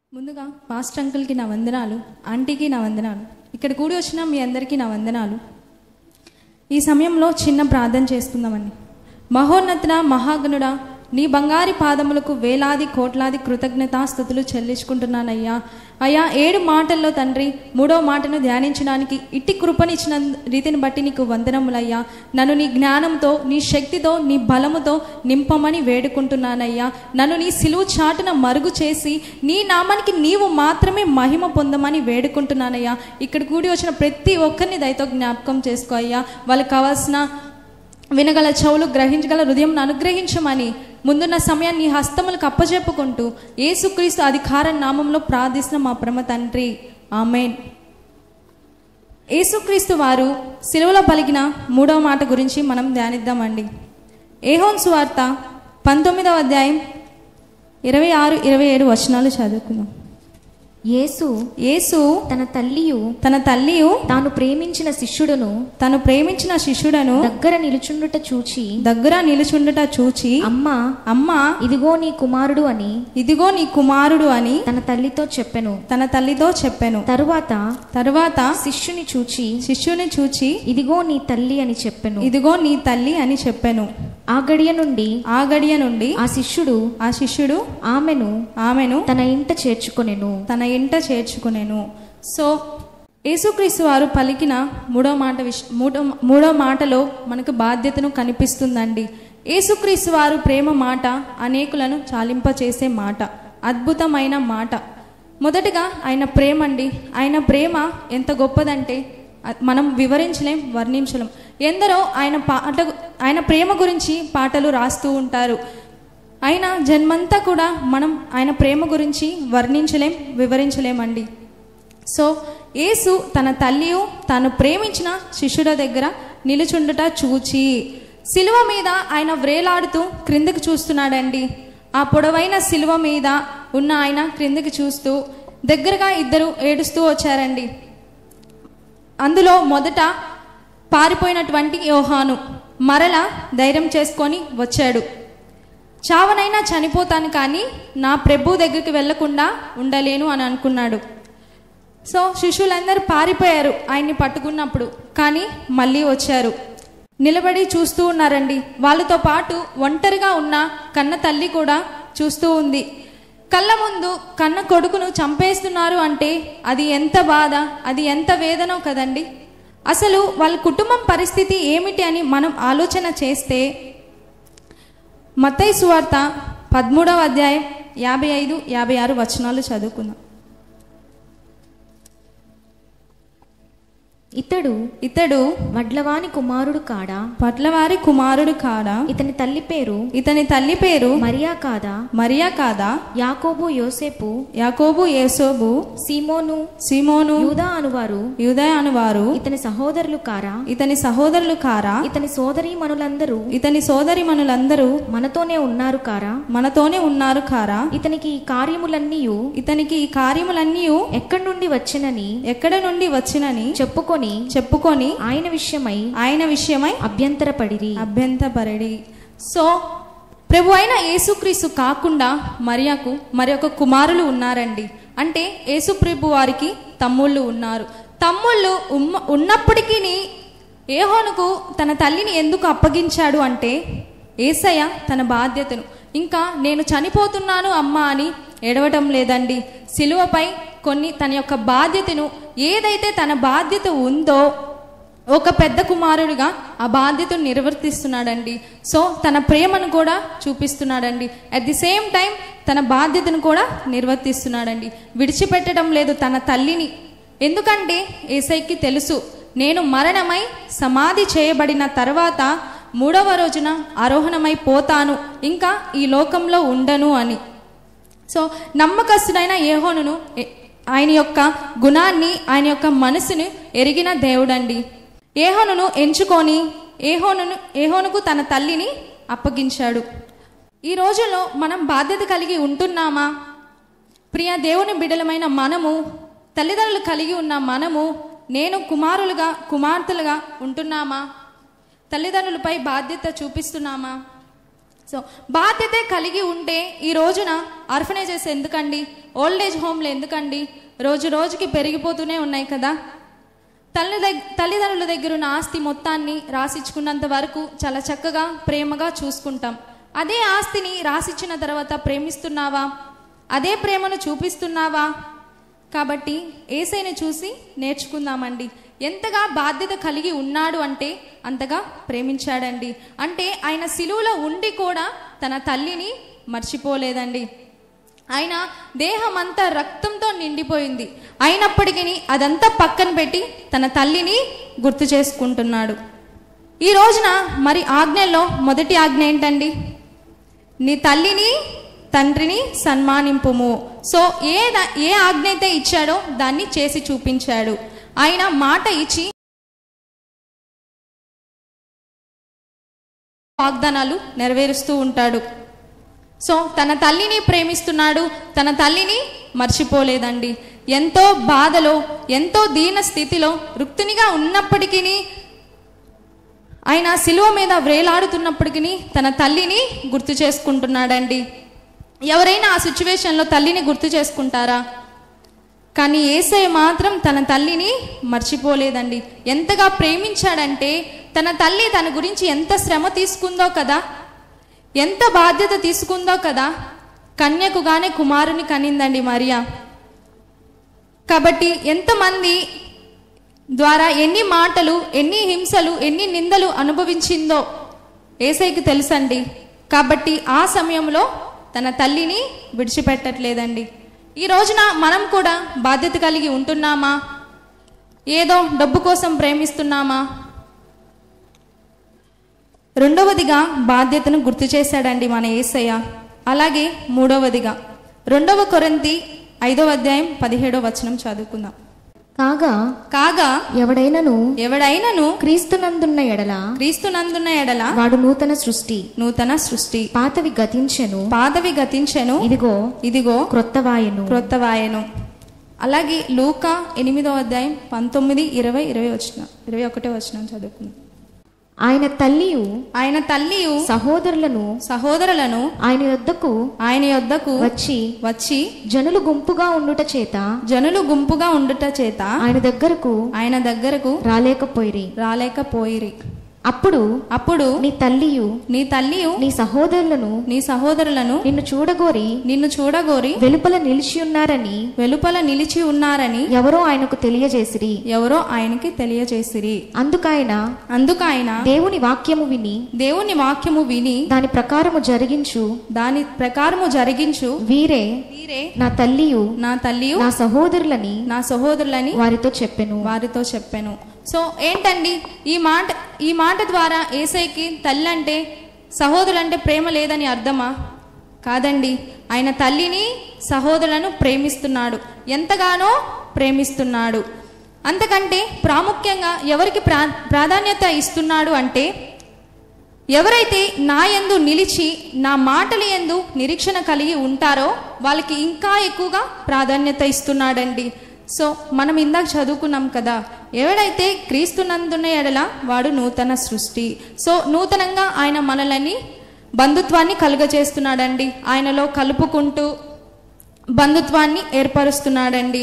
ముందుగా మాస్టర్ అంకుల్కి నా వందనాలు ఆంటీకి నా వందనాలు ఇక్కడ కూడి వచ్చిన మీ అందరికీ నా వందనాలు ఈ సమయంలో చిన్న ప్రార్థన చేసుకుందామండి మహోన్నతుడ మహాగణుడా నీ బంగారి పాదములకు వేలాది కోట్లాది కృతజ్ఞతాస్థుతులు చెల్లించుకుంటున్నానయ్యా అయ్యా ఏడు మాటల్లో తండ్రి మూడో మాటను ధ్యానించడానికి ఇట్టి కృపనిచ్చిన రీతిని బట్టి నీకు వందనములయ్యా నన్ను నీ జ్ఞానంతో నీ శక్తితో నీ బలముతో నింపమని వేడుకుంటున్నానయ్యా నన్ను నీ సిలువు చాటున మరుగు చేసి నీ నామానికి నీవు మాత్రమే మహిమ పొందమని వేడుకుంటున్నానయ్యా ఇక్కడ కూడి వచ్చిన ప్రతి ఒక్కరిని దయతో జ్ఞాపకం చేసుకో అయ్యా వాళ్ళకి కావాల్సిన వినగల చెవులు గ్రహించగల హృదయం అనుగ్రహించమని ముందున్న సమయాన్ని నీ హస్తములకు అప్పజెప్పుకుంటూ యేసుక్రీస్తు అధికార నామంలో ప్రార్థిస్తున్న మా ప్రమ తండ్రి ఆమెన్ యేసుక్రీస్తు వారు సిలువలో పలికిన మూడవ మాట గురించి మనం ధ్యానిద్దామండి ఏహోన్ సువార్త పంతొమ్మిదవ అధ్యాయం ఇరవై ఆరు ఇరవై ఏడు వచనాలు చదువుకుందాం యేసు యేసు తన తల్లియు తన తల్లియు తాను ప్రేమించిన శిష్యుడును తను ప్రేమించిన శిష్యుడను దగ్గర నిలుచుండుట చూచి దగ్గర నిలుచుండుట చూచి అమ్మా అమ్మా ఇదిగో నీ కుమారుడు అని ఇదిగో నీ కుమారుడు అని తన తల్లితో చెప్పెను తన తల్లితో చెప్పెను తరువాత తరువాత శిష్యుని చూచి శిష్యుని చూచి ఇదిగో నీ తల్లి అని చెప్పెను ఇదిగో నీ తల్లి అని చెప్పెను ఆ గడియ నుండి ఆ గడియ నుండి ఆ శిష్యుడు ఆ శిష్యుడు ఆమెను ఆమెను తన ఇంట చేర్చుకొనెను తన ఇంట చేర్చుకునేను సో యేసుక్రీస్తు వారు పలికిన మూడో మాట విష మూడో మూడో మాటలో మనకు బాధ్యతను కనిపిస్తుందండి యేసుక్రీస్తు వారు ప్రేమ మాట అనేకులను చాలింపచేసే మాట అద్భుతమైన మాట మొదటగా ఆయన ప్రేమ అండి ఆయన ప్రేమ ఎంత గొప్పదంటే అ- మనం వివరించలేం వర్ణించలేం ఎందరో ఆయన పాట ఆయన ప్రేమ గురించి పాటలు రాస్తూ ఉంటారు ఆయన జన్మంతా కూడా మనం ఆయన ప్రేమ గురించి వర్ణించలేం వివరించలేమండి సో యేసు తన తల్లియు తాను ప్రేమించిన శిష్యుల దగ్గర నిలుచుండుట చూచి సిలువ మీద ఆయన వ్రేలాడుతూ క్రిందకి చూస్తున్నాడండి ఆ పొడవైన సిలువ మీద ఉన్న ఆయన క్రిందకి చూస్తూ దగ్గరగా ఇద్దరు ఏడుస్తూ వచ్చారండి అందులో మొదట పారిపోయినటువంటి యోహాను మరల ధైర్యం చేసుకొని వచ్చాడు చావనైనా చనిపోతాను కానీ నా ప్రభు దగ్గరికి వెళ్లకుండా ఉండలేను అని అనుకున్నాడు సో శిష్యులందరూ పారిపోయారు ఆయన్ని పట్టుకున్నప్పుడు కానీ మళ్ళీ వచ్చారు నిలబడి చూస్తూ ఉన్నారండి వాళ్ళతో పాటు ఒంటరిగా ఉన్న కన్న తల్లి కూడా చూస్తూ ఉంది కళ్ళ ముందు కన్న కొడుకును చంపేస్తున్నారు అంటే అది ఎంత బాధ అది ఎంత వేదనో కదండి అసలు వాళ్ళ కుటుంబం పరిస్థితి ఏమిటి అని మనం ఆలోచన చేస్తే మత్తయి సువార్త పదమూడవ అధ్యాయం యాభై ఐదు యాభై ఆరు వచనాలు చదువుకుందాం ఇతడు ఇతడు వడ్లవాని కుమారుడు కాడా పట్లవారి కుమారుడు కాడా ఇతని తల్లి పేరు ఇతని తల్లి పేరు మరియా కాదా మరియా కాదా యాకోబు యోసేపు యాకోబు యేసోబు సీమోను సిమోను యూదా అనువారు యూదయ అనువారు ఇతని సహోదరులు కారా ఇతని సహోదరులు కారా ఇతని సోదరి మనులందరూ ఇతని సోదరి మనులందరూ మనతోనే ఉన్నారు కారా మనతోనే ఉన్నారు కారా ఇతనికి ఈ కార్యములన్నీ ఇతనికి ఈ కార్యములన్నీ ఎక్కడి నుండి వచ్చినని ఎక్కడ నుండి వచ్చినని చెప్పుకొని చెప్పుకొని ఆయన విషయమై ఆయన విషయమై అభ్యంతరపడిరి అభ్యంతరపడి సో ప్రభు అయిన యేసుక్రీస్తు కాకుండా మరియకు మరి ఒక కుమారులు ఉన్నారండి అంటే యేసు ప్రభు వారికి తమ్ముళ్ళు ఉన్నారు తమ్ముళ్ళు ఉమ్మ ఉన్నప్పటికీ ఏహోనుకు తన తల్లిని ఎందుకు అప్పగించాడు అంటే ఏసయ్య తన బాధ్యతను ఇంకా నేను చనిపోతున్నాను అమ్మా అని ఎడవటం లేదండి సిలువపై కొన్ని తన యొక్క బాధ్యతను ఏదైతే తన బాధ్యత ఉందో ఒక పెద్ద కుమారుడిగా ఆ బాధ్యతను నిర్వర్తిస్తున్నాడండి సో తన ప్రేమను కూడా చూపిస్తున్నాడండి అట్ ది సేమ్ టైం తన బాధ్యతను కూడా నిర్వర్తిస్తున్నాడండి విడిచిపెట్టడం లేదు తన తల్లిని ఎందుకంటే ఏసైకి తెలుసు నేను మరణమై సమాధి చేయబడిన తర్వాత మూడవ రోజున ఆరోహణమై పోతాను ఇంకా ఈ లోకంలో ఉండను అని సో నమ్మకస్తుడైన ఏహోనును ఎ- ఆయన యొక్క గుణాన్ని ఆయన యొక్క మనసును ఎరిగిన దేవుడండి ఏహోనును ఎంచుకొని ఏహోనును ఏహోనుకు తన తల్లిని అప్పగించాడు ఈ రోజుల్లో మనం బాధ్యత కలిగి ఉంటున్నామా ప్రియ దేవుని బిడలమైన మనము తల్లిదండ్రులు కలిగి ఉన్న మనము నేను కుమారులుగా కుమార్తెలుగా ఉంటున్నామా తల్లిదండ్రులపై బాధ్యత చూపిస్తున్నామా సో బాధ్యత కలిగి ఉంటే ఈ రోజున ఆర్ఫనేజెస్ ఎందుకండి ఓల్డ్ ఏజ్ హోమ్లు ఎందుకండి రోజు రోజుకి పెరిగిపోతూనే ఉన్నాయి కదా తల్లి దగ్ తల్లిదండ్రుల దగ్గర ఉన్న ఆస్తి మొత్తాన్ని రాసిచ్చుకున్నంత వరకు చాలా చక్కగా ప్రేమగా చూసుకుంటాం అదే ఆస్తిని రాసిచ్చిన తర్వాత ప్రేమిస్తున్నావా అదే ప్రేమను చూపిస్తున్నావా కాబట్టి ఏసైని చూసి నేర్చుకుందామండి ఎంతగా బాధ్యత కలిగి ఉన్నాడు అంటే అంతగా ప్రేమించాడండి అంటే ఆయన సిలువలో ఉండి కూడా తన తల్లిని మర్చిపోలేదండి ఆయన దేహం అంతా రక్తంతో నిండిపోయింది అయినప్పటికీ అదంతా పక్కన పెట్టి తన తల్లిని గుర్తు చేసుకుంటున్నాడు ఈ రోజున మరి ఆజ్ఞల్లో మొదటి ఆజ్ఞ ఏంటండి నీ తల్లిని తండ్రిని సన్మానింపుము సో ఏ దా- ఏ ఆజ్ఞ అయితే ఇచ్చాడో దాన్ని చేసి చూపించాడు ఆయన మాట ఇచ్చి వాగ్దానాలు నెరవేరుస్తూ ఉంటాడు సో తన తల్లిని ప్రేమిస్తున్నాడు తన తల్లిని మర్చిపోలేదండి ఎంతో బాధలో ఎంతో దీన స్థితిలో రుక్తునిగా ఉన్నప్పటికీ ఆయన శిలువ మీద వ్రేలాడుతున్నప్పటికీ తన తల్లిని గుర్తు చేసుకుంటున్నాడండి ఎవరైనా ఆ సిచ్యువేషన్లో తల్లిని గుర్తు చేసుకుంటారా కానీ ఏసయ్య మాత్రం తన తల్లిని మర్చిపోలేదండి ఎంతగా ప్రేమించాడంటే తన తల్లి తన గురించి ఎంత శ్రమ తీసుకుందో కదా ఎంత బాధ్యత తీసుకుందో కదా కన్యకుగానే కుమారుని కనిందండి మరియా కాబట్టి ఎంతమంది ద్వారా ఎన్ని మాటలు ఎన్ని హింసలు ఎన్ని నిందలు అనుభవించిందో ఏసైకి తెలుసండి కాబట్టి ఆ సమయంలో తన తల్లిని విడిచిపెట్టట్లేదండి ఈ రోజున మనం కూడా బాధ్యత కలిగి ఉంటున్నామా ఏదో డబ్బు కోసం ప్రేమిస్తున్నామా రెండవదిగా బాధ్యతను గుర్తు చేశాడండి మన ఏసయ్య అలాగే మూడవదిగా రెండవ కొరింతి ఐదవ అధ్యాయం పదిహేడవ వచనం చదువుకుందాం కాగా కాగా ఎవడైనను ఎవడైనను క్రీస్తునందున్న ఎడల క్రీస్తునందున్న ఎడల వాడు నూతన సృష్టి నూతన సృష్టి పాతవి గతించెను పాతవి గతించెను ఇదిగో ఇదిగో క్రొత్తవాయను క్రొత్త వాయను అలాగే లూకా ఎనిమిదో అధ్యాయం పంతొమ్మిది ఇరవై ఇరవై వచ్చిన ఇరవై ఒకటే వచ్చిన చదువుకుందాం ఆయన తల్లియు ఆయన తల్లియు సహోదరులను సహోదరులను ఆయన యొద్దకు ఆయన యొద్దకు వచ్చి వచ్చి జనులు గుంపుగా ఉండుట చేత జనులు గుంపుగా ఉండుట చేత ఆయన దగ్గరకు ఆయన దగ్గరకు రాలేకపోయిరి రాలేకపోయిరి అప్పుడు అప్పుడు నీ తల్లియు నీ తల్లియు నీ సహోదరులను నీ సహోదరులను నిన్ను చూడగోరి నిన్ను చూడగోరి వెలుపల నిలిచి ఉన్నారని వెలుపల నిలిచి ఉన్నారని ఎవరో ఆయనకు తెలియజేసిరి ఎవరో ఆయనకి తెలియజేసిరి అందుకాయన అందుకు ఆయన దేవుని వాక్యము విని దేవుని వాక్యము విని దాని ప్రకారము జరిగించు దాని ప్రకారము జరిగించు వీరే వీరే నా తల్లియు నా తల్లియు నా సహోదరులని నా సహోదరులని వారితో చెప్పెను వారితో చెప్పాను సో ఏంటండి ఈ మాట ఈ మాట ద్వారా ఏసైకి తల్లి అంటే సహోదరులంటే ప్రేమ లేదని అర్థమా కాదండి ఆయన తల్లిని సహోదరులను ప్రేమిస్తున్నాడు ఎంతగానో ప్రేమిస్తున్నాడు అంతకంటే ప్రాముఖ్యంగా ఎవరికి ప్రా ప్రాధాన్యత ఇస్తున్నాడు అంటే ఎవరైతే నా యందు నిలిచి నా మాటల యందు నిరీక్షణ కలిగి ఉంటారో వాళ్ళకి ఇంకా ఎక్కువగా ప్రాధాన్యత ఇస్తున్నాడండి సో మనం ఇందాక చదువుకున్నాం కదా ఎవడైతే క్రీస్తునందున్న ఎడల వాడు నూతన సృష్టి సో నూతనంగా ఆయన మనలని బంధుత్వాన్ని కలుగజేస్తున్నాడండి ఆయనలో కలుపుకుంటూ బంధుత్వాన్ని ఏర్పరుస్తున్నాడండి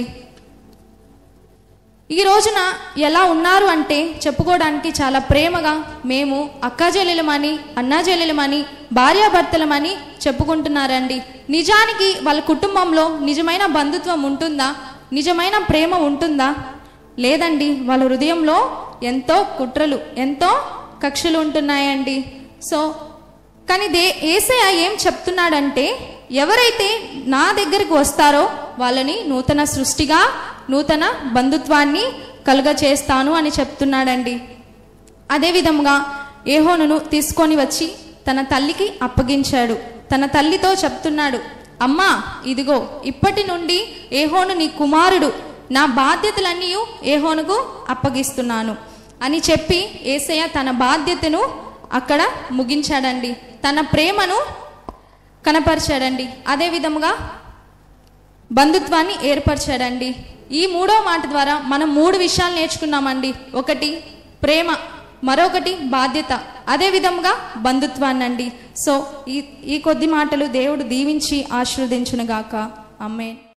ఈ రోజున ఎలా ఉన్నారు అంటే చెప్పుకోవడానికి చాలా ప్రేమగా మేము అక్కాజెల్లెలమని అన్నాజెల్లెలమని భార్యాభర్తలమని చెప్పుకుంటున్నారండి నిజానికి వాళ్ళ కుటుంబంలో నిజమైన బంధుత్వం ఉంటుందా నిజమైన ప్రేమ ఉంటుందా లేదండి వాళ్ళ హృదయంలో ఎంతో కుట్రలు ఎంతో కక్షలు ఉంటున్నాయండి సో కానీ దే ఏసయ్య ఏం చెప్తున్నాడంటే ఎవరైతే నా దగ్గరికి వస్తారో వాళ్ళని నూతన సృష్టిగా నూతన బంధుత్వాన్ని కలుగ చేస్తాను అని చెప్తున్నాడండి అదేవిధంగా ఏహోనును తీసుకొని వచ్చి తన తల్లికి అప్పగించాడు తన తల్లితో చెప్తున్నాడు అమ్మా ఇదిగో ఇప్పటి నుండి ఏహోను నీ కుమారుడు నా బాధ్యతలన్నీ ఏహోనుకు అప్పగిస్తున్నాను అని చెప్పి ఏసయ్య తన బాధ్యతను అక్కడ ముగించాడండి తన ప్రేమను కనపరిచాడండి అదే విధముగా బంధుత్వాన్ని ఏర్పరిచాడండి ఈ మూడో మాట ద్వారా మనం మూడు విషయాలు నేర్చుకున్నామండి ఒకటి ప్రేమ మరొకటి బాధ్యత అదే విధముగా బంధుత్వాన్ని అండి సో ఈ ఈ కొద్ది మాటలు దేవుడు దీవించి ఆశీర్వదించునుగాక అమ్మే